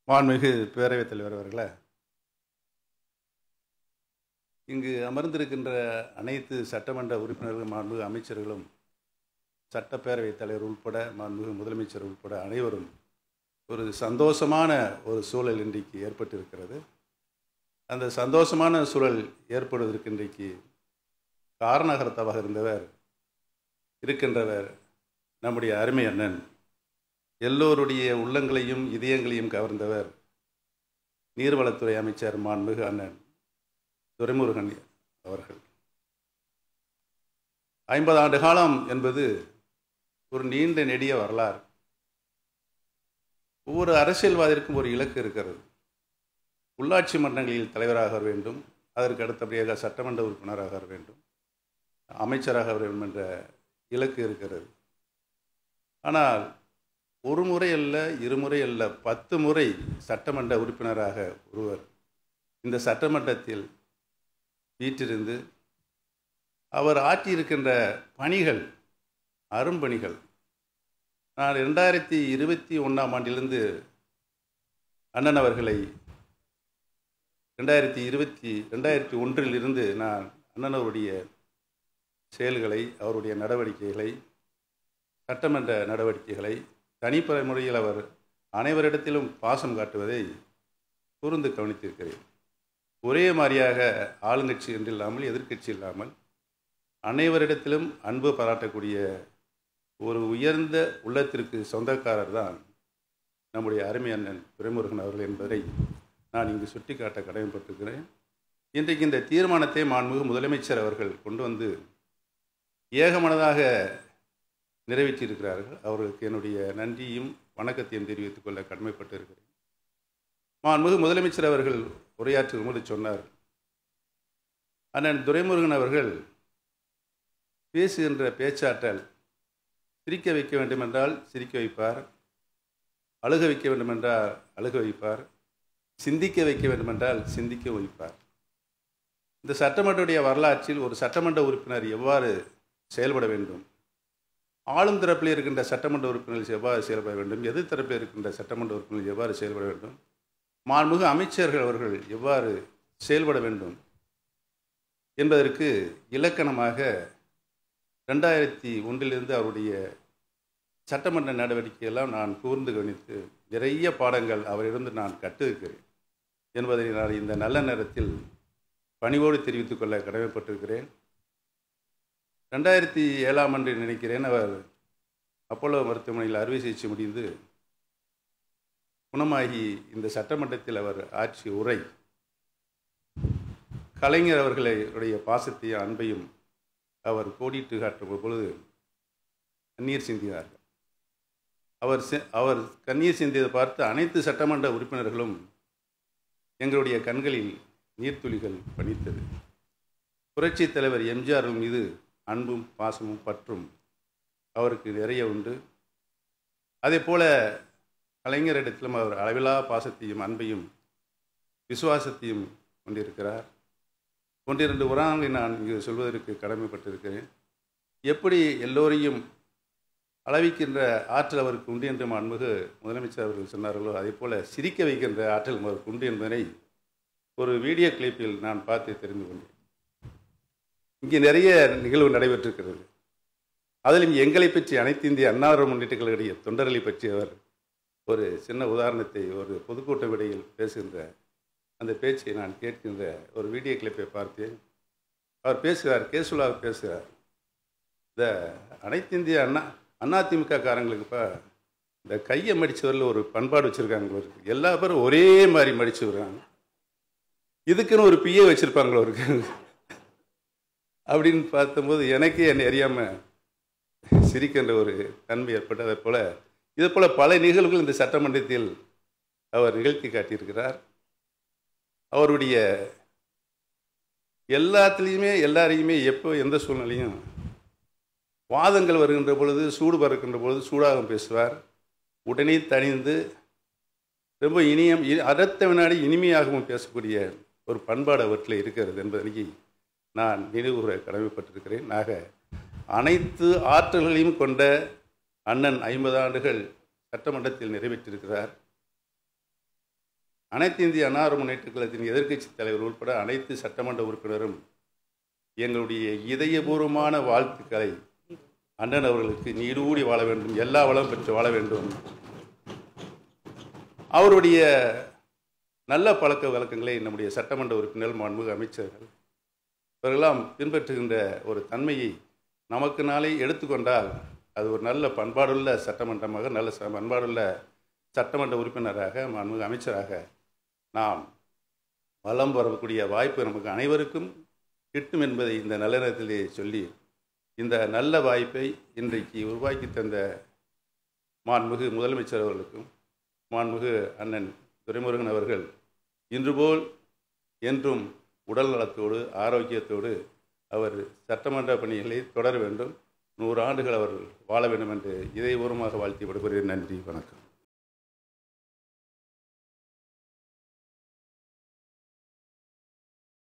மாண்புமிகு பேரவைத் தலைவர் அவர்களே இங்கு அமர்ந்திருக்கின்ற அனைத்து சட்டமன்ற உறுப்பினர்களும் மாண்புமிகு அமைச்சர்களும் சட்டப்பேரவைத் தலைவர் உட்பட மாண்புமிகு முதலமைச்சர் உட்பட அனைவரும் ஒரு சந்தோஷமான ஒரு சூழல் இன்றைக்கு ஏற்பட்டிருக்கிறது அந்த சந்தோஷமான சூழல் ஏற்படுவதற்கு இன்றைக்கு காரணகர்த்தாவாக இருந்தவர் இருக்கின்றவர் நம்முடைய அருமை அண்ணன் எல்லோருடைய உள்ளங்களையும் இதயங்களையும் கவர்ந்தவர் நீர்வளத்துறை அமைச்சர் மாண்புமிகு அண்ணன் துரைமுருகன் அவர்கள் ஐம்பது ஆண்டு காலம் என்பது ஒரு நீண்ட நெடிய வரலாறு ஒவ்வொரு அரசியல்வாதிற்கும் ஒரு இலக்கு இருக்கிறது உள்ளாட்சி மன்றங்களில் தலைவராக வர வேண்டும் அதற்கு அடுத்தபடியாக சட்டமன்ற உறுப்பினராக வர வேண்டும் அமைச்சராக வர வேண்டும் என்ற இலக்கு இருக்கிறது ஆனால் ஒரு முறை அல்ல இருமுறை அல்ல பத்து முறை சட்டமன்ற உறுப்பினராக ஒருவர் இந்த சட்டமன்றத்தில் வீற்றிருந்து அவர் ஆற்றியிருக்கின்ற பணிகள் அரும்பணிகள் நான் ரெண்டாயிரத்தி இருபத்தி ஒன்றாம் ஆண்டிலிருந்து அண்ணன் அவர்களை ரெண்டாயிரத்தி இருபத்தி ரெண்டாயிரத்தி ஒன்றிலிருந்து நான் அண்ணன் அவருடைய செயல்களை அவருடைய நடவடிக்கைகளை சட்டமன்ற நடவடிக்கைகளை தனிப்படை முறையில் அவர் அனைவரிடத்திலும் பாசம் காட்டுவதை கூர்ந்து கவனித்திருக்கிறேன் ஒரே மாதிரியாக ஆளுங்கட்சி என்று இல்லாமல் எதிர்க்கட்சி இல்லாமல் அனைவரிடத்திலும் அன்பு பாராட்டக்கூடிய ஒரு உயர்ந்த உள்ளத்திற்கு சொந்தக்காரர் தான் நம்முடைய அருமை அண்ணன் துரைமுருகன் அவர்கள் என்பதை நான் இங்கு சுட்டிக்காட்ட கடமைப்பட்டிருக்கிறேன் இன்றைக்கு இந்த தீர்மானத்தை மாண்புமிகு முதலமைச்சர் அவர்கள் கொண்டு வந்து ஏகமனதாக நிறைவேற்றியிருக்கிறார்கள் அவர்களுக்கு என்னுடைய நன்றியும் வணக்கத்தையும் தெரிவித்துக் கொள்ள கடமைப்பட்டு இருக்கிறேன் மாண்புமிகு முதலமைச்சர் அவர்கள் உரையாற்றும் போது சொன்னார் அண்ணன் துரைமுருகன் அவர்கள் பேசுகின்ற பேச்சாற்றல் சிரிக்க வைக்க வேண்டுமென்றால் சிரிக்க வைப்பார் அழுக வைக்க வேண்டுமென்றால் அழுக வைப்பார் சிந்திக்க வைக்க வேண்டுமென்றால் சிந்திக்க வைப்பார் இந்த சட்டமன்றடைய வரலாற்றில் ஒரு சட்டமன்ற உறுப்பினர் எவ்வாறு செயல்பட வேண்டும் ஆளும் தரப்பில் இருக்கின்ற சட்டமன்ற உறுப்பினர்கள் எவ்வாறு செயல்பட வேண்டும் எதிர் தரப்பில் இருக்கின்ற சட்டமன்ற உறுப்பினர்கள் எவ்வாறு செயல்பட வேண்டும் மாண்புமிகு அமைச்சர்கள் அவர்கள் எவ்வாறு செயல்பட வேண்டும் என்பதற்கு இலக்கணமாக ரெண்டாயிரத்தி ஒன்றிலிருந்து அவருடைய சட்டமன்ற நடவடிக்கையெல்லாம் நான் கூர்ந்து கவனித்து நிறைய பாடங்கள் அவரிடம் நான் கற்றிருக்கிறேன் என்பதை நான் இந்த நல்ல நேரத்தில் பணிவோடு தெரிவித்துக் கொள்ள கடமைப்பட்டிருக்கிறேன் ரெண்டாயிரத்தி ஏழாம் ஆண்டு நினைக்கிறேன் அவர் அப்போலோ மருத்துவமனையில் அறுவை சிகிச்சை முடிந்து குணமாகி இந்த சட்டமன்றத்தில் அவர் ஆற்றிய உரை கலைஞர் அவர்களுடைய பாசத்தையும் அன்பையும் அவர் கோடிட்டு காட்டும் பொழுது கண்ணீர் சிந்தினார்கள் அவர் அவர் கண்ணீர் சிந்தியதை பார்த்து அனைத்து சட்டமன்ற உறுப்பினர்களும் எங்களுடைய கண்களில் நீர்த்துளிகள் பணித்தது புரட்சித் தலைவர் எம்ஜிஆர் மீது அன்பும் பாசமும் பற்றும் அவருக்கு நிறைய உண்டு அதே போல கலைஞரிடத்திலும் அவர் அளவிலா பாசத்தையும் அன்பையும் விசுவாசத்தையும் கொண்டிருக்கிறார் ஒன்றிரண்டு உராங்களை நான் இங்கு சொல்வதற்கு கடமைப்பட்டிருக்கிறேன் எப்படி எல்லோரையும் அளவிக்கின்ற ஆற்றல் அவருக்கு உண்டு என்று அன்புகு முதலமைச்சர் அவர்கள் சொன்னார்களோ அதே போல சிரிக்க வைக்கின்ற ஆற்றல் அவருக்கு உண்டு என்பதனை ஒரு வீடியோ கிளிப்பில் நான் பார்த்து தெரிந்து கொண்டேன் இங்கே நிறைய நிகழ்வு நடைபெற்றிருக்கிறது அதிலும் எங்களை பற்றி அனைத்து இந்திய அன்னார முன்னேற்ற கழகடைய தொண்டர்களை பற்றி அவர் ஒரு சின்ன உதாரணத்தை ஒரு பொதுக்கூட்ட விடையில் பேசுகின்ற அந்த பேச்சை நான் கேட்கின்ற ஒரு வீடியோ கிளிப்பை பார்த்தேன் அவர் பேசுகிறார் கேசுலாக பேசுகிறார் இந்த அனைத்து இந்திய அண்ணா அதிமுக காரங்களுக்குப்பா இந்த கையை மடித்தவரில் ஒரு பண்பாடு வச்சுருக்காங்க இருக்கு எல்லா பேரும் ஒரே மாதிரி மடிச்சு விடுறாங்க இதுக்குன்னு ஒரு பிஏ வச்சுருப்பாங்களோ இருக்கு அப்படின்னு பார்த்தபோது எனக்கே என்னை அறியாமல் சிரிக்கின்ற ஒரு தன்மை ஏற்பட்டதை போல இதே போல பல நிகழ்வுகள் இந்த சட்டமன்றத்தில் அவர் நிகழ்த்தி காட்டியிருக்கிறார் அவருடைய எல்லாத்துலேயுமே எல்லாரையுமே எப்போ எந்த சூழ்நிலையும் வாதங்கள் வருகின்ற பொழுது சூடு பறக்கின்ற பொழுது சூடாக பேசுவார் உடனே தணிந்து ரொம்ப இனியம் அடுத்த வினாடி இனிமையாகவும் பேசக்கூடிய ஒரு பண்பாடு அவற்றில் இருக்கிறது என்பதனைக்கு நான் நினைவுற கடமைப்பட்டிருக்கிறேன் ஆக அனைத்து ஆற்றல்களையும் கொண்ட அண்ணன் ஐம்பது ஆண்டுகள் சட்டமன்றத்தில் நிறைவேற்றியிருக்கிறார் அனைத்து இந்திய அன்னார முன்னேற்ற கழகத்தின் எதிர்க்கட்சி தலைவர் உட்பட அனைத்து சட்டமன்ற உறுப்பினரும் எங்களுடைய இதயபூர்வமான வாழ்த்துக்களை அண்ணன் அவர்களுக்கு நீடூடி வாழ வேண்டும் எல்லா வளம் பெற்று வாழ வேண்டும் அவருடைய நல்ல பழக்க வழக்கங்களை நம்முடைய சட்டமன்ற உறுப்பினர்கள் மாண்புமிகு அமைச்சர்கள் இவர்களெல்லாம் பின்பற்றுகின்ற ஒரு தன்மையை நமக்கு நாளை எடுத்துக்கொண்டால் அது ஒரு நல்ல பண்பாடுள்ள சட்டமன்றமாக நல்ல ச- பண்பாடுள்ள சட்டமன்ற உறுப்பினராக மாண்புமிகு அமைச்சராக நாம் வலம் வரக்கூடிய வாய்ப்பு நமக்கு அனைவருக்கும் கிட்டும் என்பதை இந்த நல்ல நேரத்திலே சொல்லி இந்த நல்ல வாய்ப்பை இன்றைக்கு உருவாக்கி தந்த மாண்புமிகு முதலமைச்சர் அவர்களுக்கும் மாண்புமிகு அண்ணன் துரைமுருகன் அவர்கள் இன்று போல் என்றும் உடல் நலத்தோடு ஆரோக்கியத்தோடு அவர் சட்டமன்ற பணிகளை தொடர வேண்டும் நூறு ஆண்டுகள் அவர் வாழ வேண்டும் என்று இதயபூர்வமாக வாழ்த்தி விடுகிறேன் நன்றி வணக்கம்